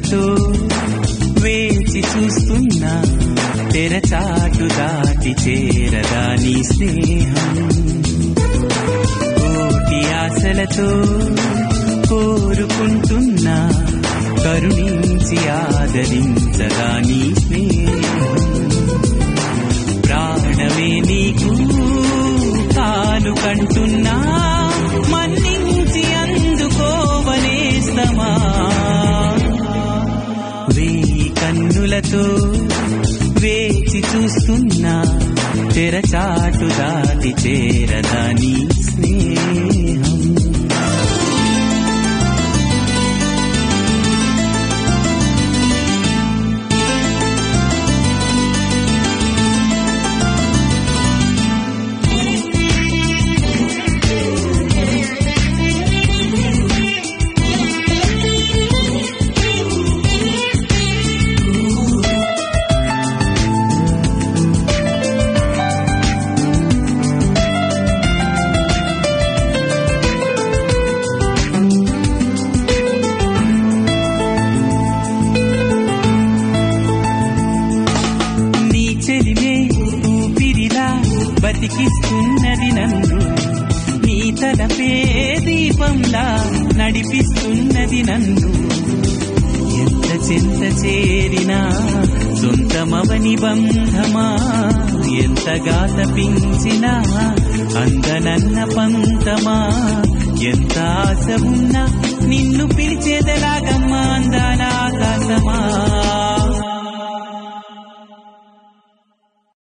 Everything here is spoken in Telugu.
కన్నులతో వేచి చూస్తున్నా తెరచాటు దాటి చేరదా నీ స్నేహం కోటి ఆశలతో కోరుకుంటున్నా కరుణించి ఆదరించగా నీ స్నేహం ప్రాణమే నీకు కాలు కంటున్నా మన్నించి అందుకోవనేస్తమా వేయి కన్నులతో వేచి చూస్తున్నా తెరచాటు దాటి చేరదా నీ స్నేహం నీ చెలిమే ఊపిరిలా బతికిస్తున్నది నన్ను నీ తలపే దీపంలా నడిపిస్తున్నది నన్ను ఎంత చెంత చేరినా సొంతమవని బంధమా ఎంతగా తపించినా అందనన్న పంతమా ఎంత ఆశ ఉన్నా నిన్ను పిలిచేదలాగమ్మా అందాల ఆకాశమా